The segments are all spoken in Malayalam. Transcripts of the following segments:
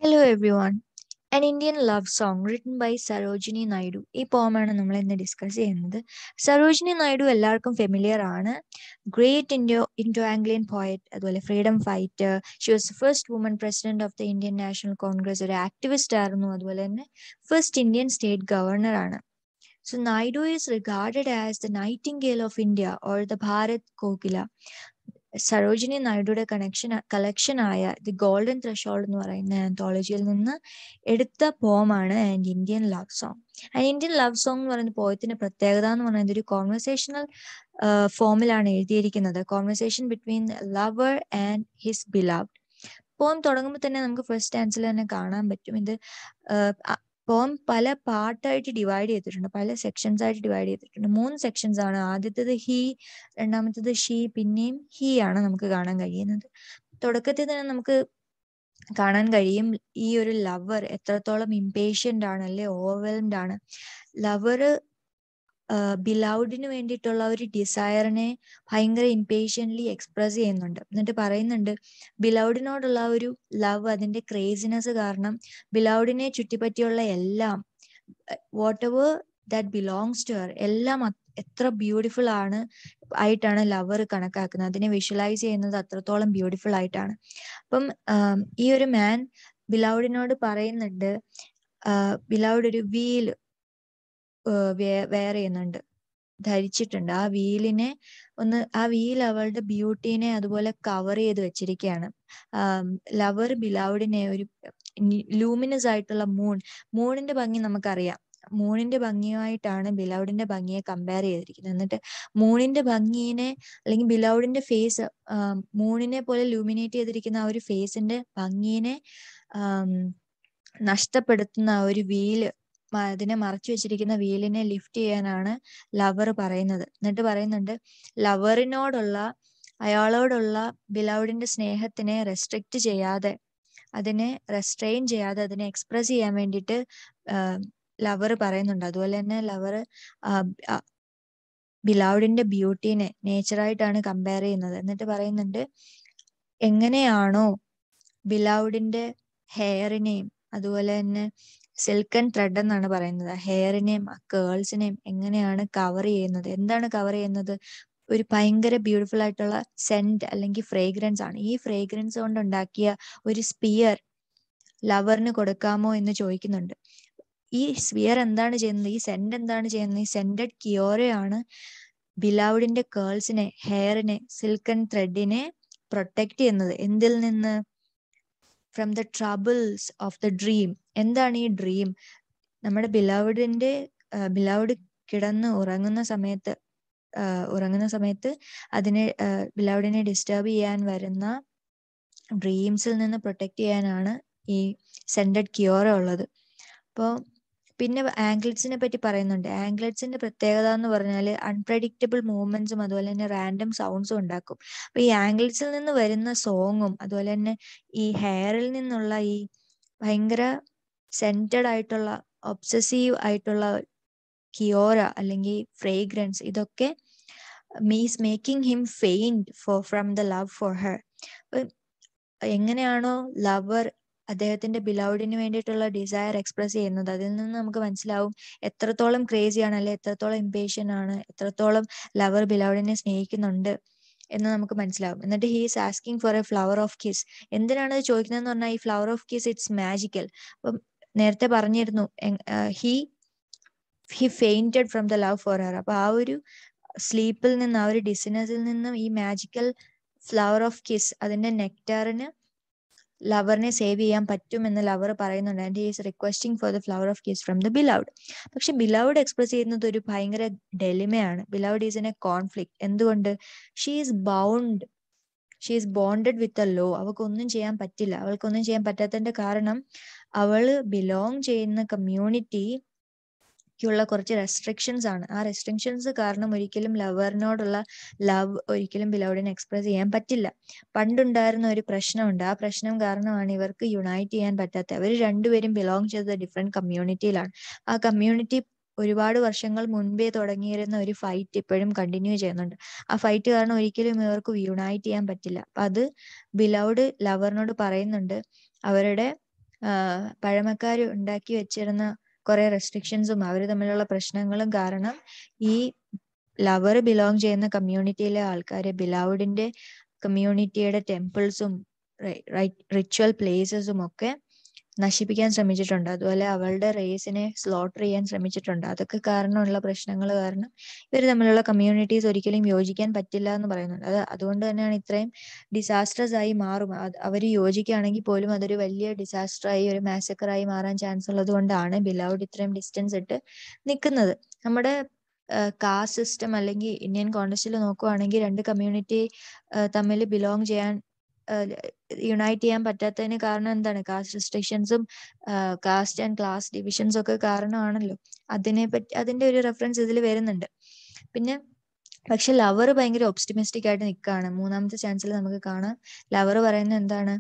Hello everyone. An Indian love song written by Sarojini Naidu ഈ പോമാണ് നമ്മൾ ഇന്ന് ഡിസ്കസ് ചെയ്യുന്നത് സരോജിനി നായിഡു എല്ലാവർക്കും ഫെമിലിയർ ആണ് great Indo Indo Anglian poet അതുപോലെ freedom fighter she was first woman president of the Indian National Congress ഒരു ആക്ടിവിസ്റ്റ് ആയിരുന്നു അതുപോലെ തന്നെ ഫസ്റ്റ് ഇന്ത്യൻ സ്റ്റേറ്റ് ഗവർണർ ആണ് so Naidu is regarded as the nightingale of India or the Bharat Kokila Sarojini നായിഡുയുടെ കണക്ഷൻ കളക്ഷൻ ആയ ദി ഗോൾഡൻ ത്രഷോൾഡ് എന്ന് പറയുന്ന ആന്തോളജിയിൽ നിന്ന് എടുത്ത പോമാണ് and Indian love song and Indian love song എന്ന് പറയുന്ന പോയത്തിന്റെ പ്രത്യേകത എന്ന് പറയുന്നത് ഒരു കോൺവെർസേഷണൽ ഫോമിലാണ് എഴുതിയിരിക്കുന്നത് conversation between lover and his beloved poem തുടങ്ങുമ്പോൾ തന്നെ നമുക്ക് ഫസ്റ്റ് ആൻസിൽ തന്നെ കാണാൻ പറ്റും ഇത് പോം പല പാർട്ടായിട്ട് ഡിവൈഡ് ചെയ്തിട്ടുണ്ട് പല സെക്ഷൻസ് ആയിട്ട് ഡിവൈഡ് ചെയ്തിട്ടുണ്ട് മൂന്ന് സെക്ഷൻസ് ആണ് ആദ്യത്തേത് ഹി രണ്ടാമത്തേത് ഷീ പിന്നെയും ഹി ആണ് നമുക്ക് കാണാൻ കഴിയുന്നത് തുടക്കത്തിൽ തന്നെ നമുക്ക് കാണാൻ കഴിയും ഈ ഒരു ലവർ എത്രത്തോളം ഇംപേഷ്യന്റ് ആണ് അല്ലെ ഓവർവെൽംഡ് ആണ് ലവർ ബിലൗഡിന് വേണ്ടിയിട്ടുള്ള ഒരു ഡിസയറിനെ ഭയങ്കര ഇംപേഷ്യൻ്റ്ലി എക്സ്പ്രസ് ചെയ്യുന്നുണ്ട് എന്നിട്ട് പറയുന്നുണ്ട് ബിലൗഡിനോടുള്ള ഒരു ലവ് അതിന്റെ ക്രേസിനെസ് കാരണം ബിലൗഡിനെ ചുറ്റിപ്പറ്റിയുള്ള എല്ലാം whatever that belongs to her എല്ലാം എത്ര ബ്യൂട്ടിഫുൾ ആണ് ആയിട്ടാണ് ലവർ കണക്കാക്കുന്നത് അതിനെ വിഷ്വലൈസ് ചെയ്യുന്നത് അത്രത്തോളം ബ്യൂട്ടിഫുൾ ആയിട്ടാണ് അപ്പം ഈ ഒരു മാൻ ബിലൗഡിനോട് പറയുന്നുണ്ട് ബിലൗഡ് ഒരു വീൽ വെയർ ചെയ്യുന്നുണ്ട് ധരിച്ചിട്ടുണ്ട് ആ വീലിനെ ഒന്ന് ആ വീൽ അവളുടെ ബ്യൂട്ടീനെ അതുപോലെ കവർ ചെയ്ത് വെച്ചിരിക്കുകയാണ് ലവർ ബിലൗഡിനെ ഒരു ലൂമിനസ് ആയിട്ടുള്ള മൂൺ മൂണിന്റെ ഭംഗി നമുക്കറിയാം മൂണിന്റെ ഭംഗിയുമായിട്ടാണ് ബിലൗഡിന്റെ ഭംഗിയെ കമ്പയർ ചെയ്തിരിക്കുന്നത് എന്നിട്ട് മൂണിന്റെ ഭംഗിനെ അല്ലെങ്കിൽ ബിലൗഡിന്റെ ഫേസ് മൂണിനെ പോലെ ലൂമിനേറ്റ് ചെയ്തിരിക്കുന്ന ആ ഒരു ഫേസിന്റെ ഭംഗിനെ നഷ്ടപ്പെടുത്തുന്ന ആ ഒരു വീല് അതിനെ മറച്ചു വെച്ചിരിക്കുന്ന വീലിനെ ലിഫ്റ്റ് ചെയ്യാനാണ് ലവർ പറയുന്നത് എന്നിട്ട് പറയുന്നുണ്ട് ലവറിനോടുള്ള അയാളോടുള്ള ബിലൗഡിന്റെ സ്നേഹത്തിനെ റെസ്ട്രിക്റ്റ് ചെയ്യാതെ അതിനെ റെസ്ട്രെയിൻ ചെയ്യാതെ അതിനെ എക്സ്പ്രസ് ചെയ്യാൻ വേണ്ടിയിട്ട് ലവർ പറയുന്നുണ്ട് അതുപോലെ തന്നെ ലവർ ബിലൗഡിന്റെ ബ്യൂട്ടീനെ നേച്ചറായിട്ടാണ് കമ്പയർ ചെയ്യുന്നത് എന്നിട്ട് പറയുന്നുണ്ട് എങ്ങനെയാണോ ബിലൗഡിന്റെ ഹെയറിനെയും അതുപോലെ തന്നെ സിൽക്കൻ ത്രെഡ് എന്നാണ് പറയുന്നത് ഹെയറിനെയും കേൾസിനെയും എങ്ങനെയാണ് കവർ ചെയ്യുന്നത് എന്താണ് കവർ ചെയ്യുന്നത് ഒരു ഭയങ്കര ബ്യൂട്ടിഫുൾ ആയിട്ടുള്ള സെന്റ് അല്ലെങ്കിൽ ഫ്രേഗ്രൻസ് ആണ് ഈ ഫ്രേഗ്രൻസ് കൊണ്ട് ഉണ്ടാക്കിയ ഒരു സ്പിയർ ലവറിന് കൊടുക്കാമോ എന്ന് ചോദിക്കുന്നുണ്ട് ഈ സ്പിയർ എന്താണ് ചെയ്യുന്നത് ഈ സെന്റ് എന്താണ് ചെയ്യുന്നത് ഈ സെന്റഡ് കിയോറയാണ് ബിലൗഡിന്റെ കേൾസിനെ ഹെയറിനെ സിൽക്കൻ ത്രെഡിനെ പ്രൊട്ടക്ട് ചെയ്യുന്നത് എന്തിൽ നിന്ന് from the troubles of the dream എന്താണ് ഈ ഡ്രീം നമ്മുടെ ബിലൗഡിന്റെ ബിലൗഡ് കിടന്ന് ഉറങ്ങുന്ന സമയത്ത് ഉറങ്ങുന്ന സമയത്ത് അതിനെ ബിലൗഡിനെ ഡിസ്റ്റർബ് ചെയ്യാൻ വരുന്ന ഡ്രീംസിൽ നിന്ന് പ്രൊട്ടക്ട് ചെയ്യാനാണ് ഈ സെൻറ്റഡ് ക്യൂറ ഉള്ളത് അപ്പോൾ പിന്നെ ആംഗ്ലറ്റ്സിനെ പറ്റി പറയുന്നുണ്ട് ആംഗ്ലറ്റ്സിന്റെ പ്രത്യേകത എന്ന് പറഞ്ഞാൽ അൺപ്രഡിക്റ്റബിൾ മൂവ്മെന്റ്സും അതുപോലെ തന്നെ റാൻഡം സൗണ്ട്സും ഉണ്ടാക്കും അപ്പൊ ഈ ആംഗ്ലറ്റ്സിൽ നിന്ന് വരുന്ന സോങ്ങും അതുപോലെ തന്നെ ഈ ഹെയറിൽ നിന്നുള്ള ഈ ഭയങ്കര സെൻറ്റഡ് ആയിട്ടുള്ള ഒബ്സസീവ് ആയിട്ടുള്ള കിയോറ അല്ലെങ്കിൽ ഫ്രേഗ്രൻസ് ഇതൊക്കെ മീസ് making him faint for from the love for her എങ്ങനെയാണോ ലവർ അദ്ദേഹത്തിന്റെ ബിലൗഡിന് വേണ്ടിയിട്ടുള്ള ഡിസയർ എക്സ്പ്രസ് ചെയ്യുന്നത് അതിൽ നിന്ന് നമുക്ക് മനസ്സിലാവും എത്രത്തോളം ക്രേസിയാണ് അല്ലെ എത്രത്തോളം ഇംപേഷ്യൻ ആണ് എത്രത്തോളം ലവർ ബിലൗഡിനെ സ്നേഹിക്കുന്നുണ്ട് എന്ന് നമുക്ക് മനസ്സിലാവും എന്നിട്ട് he is asking for a flower of kiss എന്തിനാണ് ഇത് ചോദിക്കുന്നതെന്ന് പറഞ്ഞാൽ ഈ flower of kiss it's magical അപ്പം നേരത്തെ പറഞ്ഞിരുന്നു he he fainted from the love for her അപ്പൊ ആ ഒരു സ്ലീപ്പിൽ നിന്ന് ആ ഒരു ഡിസിനസിൽ നിന്നും ഈ മാജിക്കൽ ഫ്ലവർ ഓഫ് കിസ് അതിന്റെ നെക്ടാറിന് ലവറിനെ സേവ് ചെയ്യാൻ പറ്റും എന്ന് ലവർ പറയുന്നുണ്ട് and he is requesting for the flower of kiss from the beloved പക്ഷെ ബിലൗഡ് എക്സ്പ്രസ് ചെയ്യുന്നത് ഒരു ഭയങ്കര ഡെലിമയാണ് beloved is in a conflict എന്തുകൊണ്ട് she is bound she is bonded with a law അവൾക്കൊന്നും ചെയ്യാൻ പറ്റില്ല അവൾക്കൊന്നും ചെയ്യാൻ പറ്റാത്തതിന്റെ കാരണം അവള് ബിലോങ് ചെയ്യുന്ന കമ്മ്യൂണിറ്റി ക്കുള്ള കുറച്ച് റെസ്ട്രിക്ഷൻസ് ആണ് ആ റെസ്ട്രിക്ഷൻസ് കാരണം ഒരിക്കലും ലവറിനോടുള്ള ലവ് ഒരിക്കലും ബിലൗഡിനെ എക്സ്പ്രസ് ചെയ്യാൻ പറ്റില്ല പണ്ടുണ്ടായിരുന്ന ഒരു പ്രശ്നമുണ്ട് ആ പ്രശ്നം കാരണമാണ് ഇവർക്ക് യുണൈറ്റ് ചെയ്യാൻ പറ്റാത്ത അവർ രണ്ടുപേരും ബിലോങ് ചെയ്ത ഡിഫറെന്റ് കമ്മ്യൂണിറ്റിയിലാണ് ആ കമ്മ്യൂണിറ്റി ഒരുപാട് വർഷങ്ങൾ മുൻപേ തുടങ്ങിയിരുന്ന ഒരു ഫൈറ്റ് ഇപ്പോഴും കണ്ടിന്യൂ ചെയ്യുന്നുണ്ട് ആ ഫൈറ്റ് കാരണം ഒരിക്കലും ഇവർക്ക് യുണൈറ്റ് ചെയ്യാൻ പറ്റില്ല അപ്പൊ അത് ബിലൗഡ് ലവറിനോട് പറയുന്നുണ്ട് അവരുടെ പഴമക്കാർ ഉണ്ടാക്കി വെച്ചിരുന്ന കുറെ റെസ്ട്രിക്ഷൻസും അവർ തമ്മിലുള്ള പ്രശ്നങ്ങളും കാരണം ഈ ലവർ ബിലോങ് ചെയ്യുന്ന കമ്മ്യൂണിറ്റിയിലെ ആൾക്കാരെ ബിലൗഡിന്റെ കമ്മ്യൂണിറ്റിയുടെ ടെമ്പിൾസും റിച്വൽ പ്ലേസസും ഒക്കെ നശിപ്പിക്കാൻ ശ്രമിച്ചിട്ടുണ്ട് അതുപോലെ അവളുടെ റേസിനെ സ്ലോട്ടർ ചെയ്യാൻ ശ്രമിച്ചിട്ടുണ്ട് അതൊക്കെ കാരണമുള്ള പ്രശ്നങ്ങൾ കാരണം ഇവർ തമ്മിലുള്ള കമ്മ്യൂണിറ്റീസ് ഒരിക്കലും യോജിക്കാൻ പറ്റില്ല എന്ന് പറയുന്നുണ്ട് അത് അതുകൊണ്ട് തന്നെയാണ് ഇത്രയും ഡിസാസ്റ്റേഴ്സ് ആയി മാറും അവർ യോജിക്കുകയാണെങ്കിൽ പോലും അതൊരു വലിയ ഡിസാസ്റ്റർ ആയി ഒരു മാസക്കറായി മാറാൻ ചാൻസ് ഉള്ളത് കൊണ്ടാണ് ബിലൗഡ് ഇത്രയും ഡിസ്റ്റൻസ് ഇട്ട് നിൽക്കുന്നത് നമ്മുടെ കാസ്റ്റ് സിസ്റ്റം അല്ലെങ്കിൽ ഇന്ത്യൻ കോൺടസ്റ്റിൽ നോക്കുവാണെങ്കിൽ രണ്ട് കമ്മ്യൂണിറ്റി തമ്മിൽ ബിലോങ് ചെയ്യാൻ യുണൈറ്റ് ചെയ്യാൻ പറ്റാത്തതിന് കാരണം എന്താണ് കാസ്റ്റ് റെസ്ട്രിക്ഷൻസും കാസ്റ്റ് ആൻഡ് ക്ലാസ് ഡിവിഷൻസും ഒക്കെ കാരണമാണല്ലോ അതിനെ പറ്റി അതിന്റെ ഒരു റെഫറൻസ് ഇതിൽ വരുന്നുണ്ട് പിന്നെ പക്ഷെ ലവർ ഭയങ്കര ഒപ്റ്റിമിസ്റ്റിക് ആയിട്ട് നിൽക്കുകയാണ് മൂന്നാമത്തെ ചാൻസിൽ നമുക്ക് കാണാം ലവർ പറയുന്നത് എന്താണ്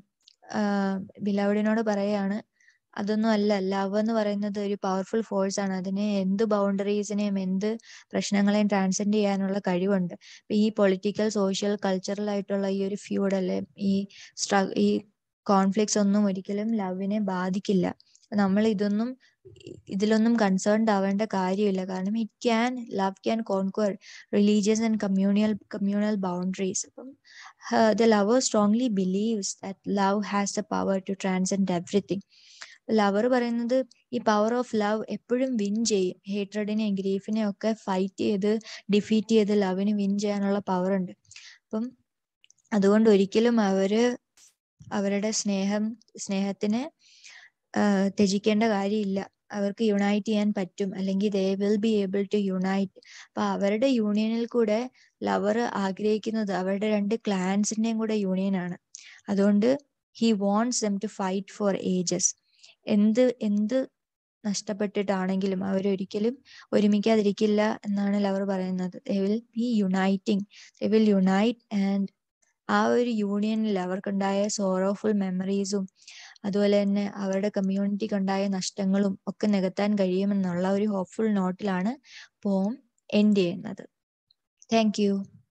ബിലൗഡിനോട് പറയാണ് അതൊന്നും അല്ല ലവ് എന്ന് പറയുന്നത് ഒരു പവർഫുൾ ഫോഴ്സ് ആണ് അതിന് എന്ത് ബൗണ്ടറീസിനെയും എന്ത് പ്രശ്നങ്ങളെയും ട്രാൻസെൻഡ് ചെയ്യാനുള്ള കഴിവുണ്ട് ഈ പൊളിറ്റിക്കൽ സോഷ്യൽ കൾച്ചറൽ ആയിട്ടുള്ള ഈ ഒരു ഫ്യൂഡ് അല്ലെ ഈ സ്ട്ര ഈ കോൺഫ്ലിക്ട്സ് ഒന്നും ഒരിക്കലും ലവിനെ ബാധിക്കില്ല നമ്മൾ ഇതൊന്നും ഇതിലൊന്നും കൺസേൺഡ് ആവേണ്ട കാര്യമില്ല കാരണം it can love can conquer religious and communal communal boundaries അപ്പം the lover strongly believes that love has the power to transcend everything lover പറയുന്നത് ഈ പവർ ഓഫ് ലവ് എപ്പോഴും വിൻ ചെയ്യും ഹേട്രഡിനെയും ഗ്രീഫിനെയും ഒക്കെ ഫൈറ്റ് ചെയ്ത് ഡിഫീറ്റ് ചെയ്ത് ലവിന് വിൻ ചെയ്യാനുള്ള പവർ ഉണ്ട് അപ്പം അതുകൊണ്ട് ഒരിക്കലും അവര് അവരുടെ സ്നേഹം സ്നേഹത്തിനെ ത്യജിക്കേണ്ട കാര്യമില്ല അവർക്ക് യുണൈറ്റ് ചെയ്യാൻ പറ്റും അല്ലെങ്കിൽ they will be able to unite അപ്പൊ അവരുടെ യൂണിയനിൽ കൂടെ ലവർ ആഗ്രഹിക്കുന്നത് അവരുടെ രണ്ട് ക്ലാൻസിന്റെയും കൂടെ യൂണിയനാണ് അതുകൊണ്ട് he wants them to fight for ages എന്ത് എന്ത് നഷ്ടപ്പെട്ടിട്ടാണെങ്കിലും അവരൊരിക്കലും ഒരുമിക്കാതിരിക്കില്ല എന്നാണ് ലവർ പറയുന്നത് they will be uniting they will unite and ആ ഒരു യൂണിയനിൽ അവർക്കുണ്ടായ സോറോഫുൾ മെമ്മറീസും അതുപോലെ തന്നെ അവരുടെ കമ്മ്യൂണിറ്റിക്ക് ഉണ്ടായ നഷ്ടങ്ങളും ഒക്കെ നികത്താൻ കഴിയുമെന്നുള്ള ഒരു ഹോപ്പ്ഫുൾ നോട്ടിലാണ് പോം എൻഡ് ചെയ്യുന്നത് താങ്ക് യു